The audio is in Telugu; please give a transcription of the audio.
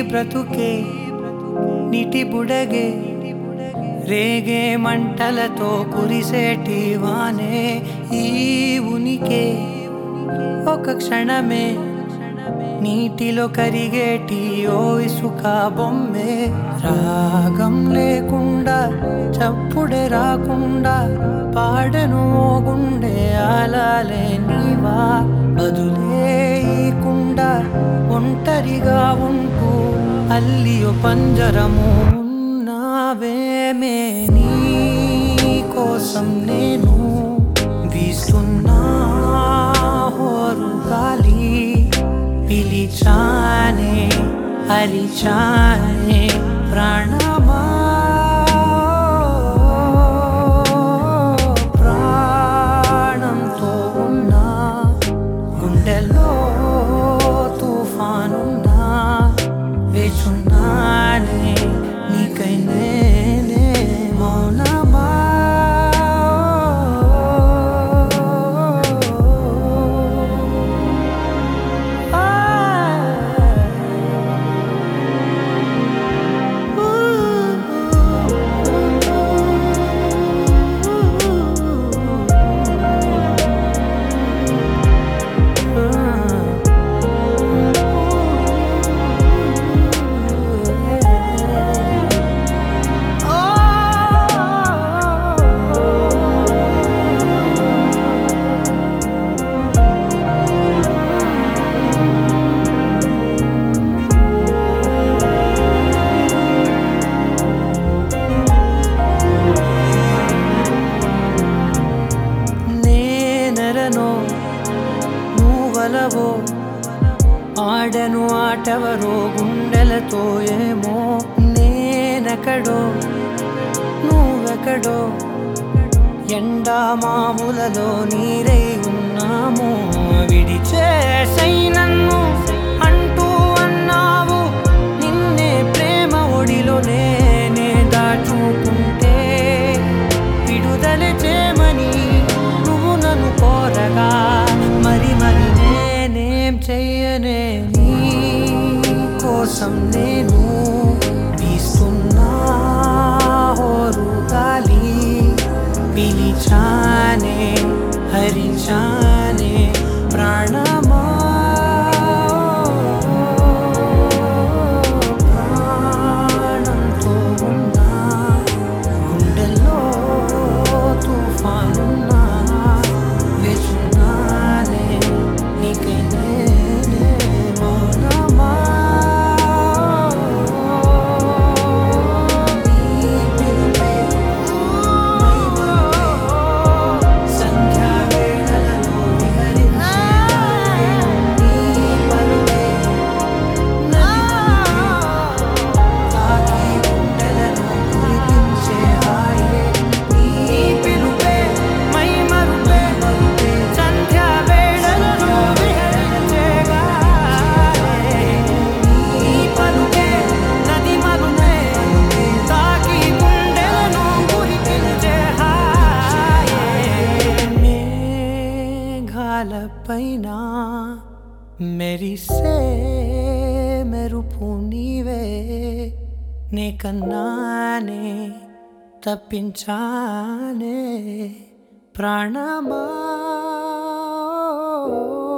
బ్రతుకే నీటి బుడగే రేగే మంటలతో కురిసేటి వానే ఈ ఉనికే ఒక క్షణమే నీటిలో కరిగేటి ఓ ఇసుక బొమ్మే రాగం లేకుండా చప్పుడే రాకుండా పాడను ఓ గుండె ఆలాలే నీవా బదులే ఈకుండా ఒంటరిగా ఉంటూ అల్లియో పంజరము ఉన్నావేమే నీ కోసం నేను వీస్తున్నా హోరు గాలి పిలిచానే అరిచానే ప్రాణమా ప్రాణంతో ఉన్నా గుండెల్లో తుఫానున్నా వేచున్నానే నీకై నేనే మౌనమా నేనెరనో నువ్వలవో ఆడను ఆటవరో గుండెలతో ఏమో నేనెక్కడో నువ్వెక్కడో ఎండా మామూలలో నీరై ఉన్నాము విడిచేసై నన్ను అంటూ అన్నావు నిన్నే ప్రేమ ఒడిలో నేనే దాచుకుంటే విడుదల చేయమని నువ్వు నన్ను కోరగా మరి మరి నేనేం చెయ్యనే నీ కోసం నేను వీస్తున్నా హోరు గాలి పిలిచానే హరించానే ప్రాణమా ప్రాణంతో ఉన్నా గుండెల్లో తుఫానున్నా వేచున్నానే నీకై నేనే మౌనమా నీ పిలుపే మై మరుపే సంధ్యా వేళలలో విహరించే నీ పలుకే తాకి గుండెలను కురిపించే హాయే నీ పిలుపే మై మరుపే సంధ్యా వేళలలో విహరించే గాయే నీ పలుకే నది మరుపే తాకి గుండెలను కురిపించే హాయే మేఘాలపైన మెరిసే మెరుపు నీవే నే కన్నానే తప్పించానే ప్రాణమా